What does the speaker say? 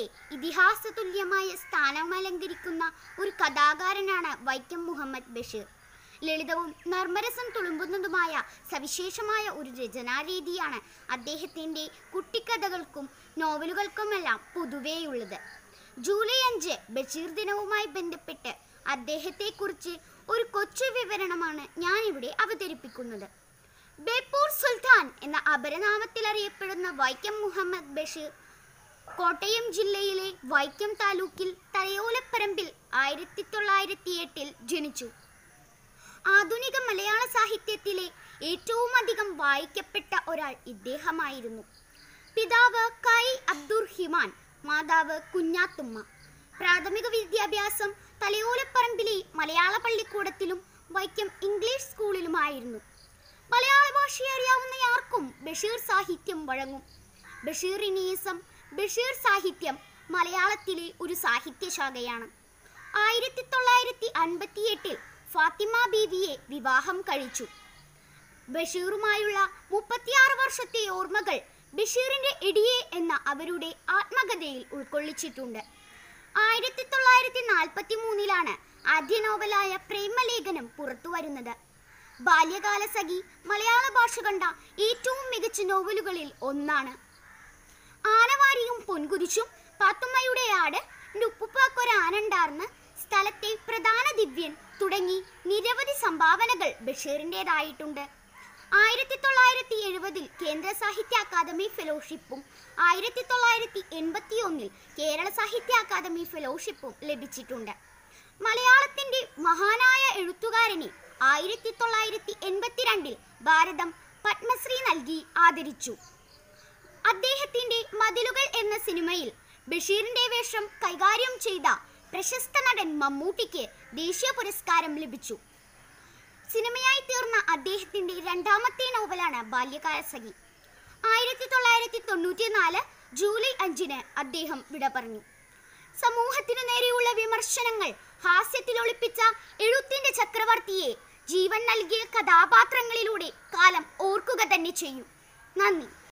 മലയാളത്തിലെ ഇതിഹാസ തുല്യമായ സ്ഥാനമലങ്കരിക്കുന്ന ഒരു കഥാകാരനാണ് വൈക്കം മുഹമ്മദ് ബഷീർ ലളിതവും നർമ്മരസം തുളുമ്പുന്നതുമായ സവിശേഷമായ ഒരു രചനാരീതിയാണ് അദ്ദേഹത്തിൻ്റെ കുട്ടിക്കഥകൾക്കും നോവലുകൾക്കുമെല്ലാം പൊതുവേയുള്ളത് ജൂലൈ അഞ്ച് ബഷീർ ദിനവുമായി ബന്ധപ്പെട്ട് അദ്ദേഹത്തെക്കുറിച്ച് ഒരു കൊച്ചു വിവരണമാണ് ഞാനിവിടെ അവതരിപ്പിക്കുന്നത് ബേപ്പൂർ സുൽത്താൻ എന്ന അപരനാമത്തിൽ അറിയപ്പെടുന്ന വൈക്കം മുഹമ്മദ് ബഷീർ കോട്ടയം ജില്ലയിലെ വൈക്കം താലൂക്കിൽ തലയോലപ്പറമ്പിൽ ആയിരത്തി തൊള്ളായിരത്തി എട്ടിൽ ജനിച്ചു ആധുനിക മലയാള സാഹിത്യത്തിലെ ഏറ്റവും അധികം വായിക്കപ്പെട്ട ഒരാൾ ഇദ്ദേഹമായിരുന്നു പിതാവ് കൈ അബ്ദുർ ഹിമാൻ മാതാവ് കുഞ്ഞാത്തുമ്മ പ്രാഥമിക വിദ്യാഭ്യാസം തലയോലപ്പറമ്പിലെ മലയാള പള്ളിക്കൂടത്തിലും വൈക്കം ഇംഗ്ലീഷ് സ്കൂളിലുമായിരുന്നു മലയാള ഭാഷ അറിയാവുന്ന ആർക്കും ബഷീർ സാഹിത്യം വഴങ്ങും ബഷീറിനീസം ബഷീർ സാഹിത്യം മലയാളത്തിലെ ഒരു സാഹിത്യശാഖയാണ് ആയിരത്തി തൊള്ളായിരത്തി അൻപത്തിയെട്ടിൽ ഫാത്തിമ ബീവിയെ വിവാഹം കഴിച്ചു ബഷീറുമായുള്ള മുപ്പത്തിയാറ് വർഷത്തെ ഓർമ്മകൾ ബഷീറിന്റെ ഇടിയെ എന്ന അവരുടെ ആത്മകഥയിൽ ഉൾക്കൊള്ളിച്ചിട്ടുണ്ട് ആയിരത്തി തൊള്ളായിരത്തി നാൽപ്പത്തി മൂന്നിലാണ് ആദ്യ നോവലായ പ്രേമലേഖനം പുറത്തു വരുന്നത് ബാല്യകാല സഖി മലയാള ഭാഷ കണ്ട ഏറ്റവും മികച്ച നോവലുകളിൽ ഒന്നാണ് ആനവാരിയും പൊൻകുരിശും പാത്തുമ്മയുടെ ആട് ഉപ്പുപ്പാക്കൊരാനുണ്ടാർന്ന് സ്ഥലത്തെ പ്രധാന ദിവ്യൻ തുടങ്ങി നിരവധി സംഭാവനകൾ ബഷീറിൻ്റെതായിട്ടുണ്ട് ആയിരത്തി തൊള്ളായിരത്തി എഴുപതിൽ കേന്ദ്ര സാഹിത്യ അക്കാദമി ഫെലോഷിപ്പും ആയിരത്തി തൊള്ളായിരത്തി എൺപത്തി ഒന്നിൽ കേരള സാഹിത്യ അക്കാദമി ഫെലോഷിപ്പും ലഭിച്ചിട്ടുണ്ട് മലയാളത്തിന്റെ മഹാനായ എഴുത്തുകാരനെ ആയിരത്തി തൊള്ളായിരത്തി എൺപത്തിരണ്ടിൽ ഭാരതം പത്മശ്രീ നൽകി ആദരിച്ചു അദ്ദേഹത്തിന്റെ മതിലുകൾ എന്ന സിനിമയിൽ ബഷീറിന്റെ വേഷം കൈകാര്യം ചെയ്ത പ്രശസ്ത നടൻ മമ്മൂട്ടിക്ക് ദേശീയ പുരസ്കാരം ലഭിച്ചു സിനിമയായി തീർന്ന അദ്ദേഹത്തിന്റെ രണ്ടാമത്തെ നോവലാണ് ബാല്യകാല സഖി ആയിരത്തി തൊള്ളായിരത്തി തൊണ്ണൂറ്റിനാല് ജൂലൈ അഞ്ചിന് അദ്ദേഹം വിട പറഞ്ഞു സമൂഹത്തിനു നേരെയുള്ള വിമർശനങ്ങൾ ഹാസ്യത്തിൽ ഒളിപ്പിച്ച എഴുത്തിന്റെ ചക്രവർത്തിയെ ജീവൻ നൽകിയ കഥാപാത്രങ്ങളിലൂടെ കാലം ഓർക്കുക തന്നെ ചെയ്യും നന്ദി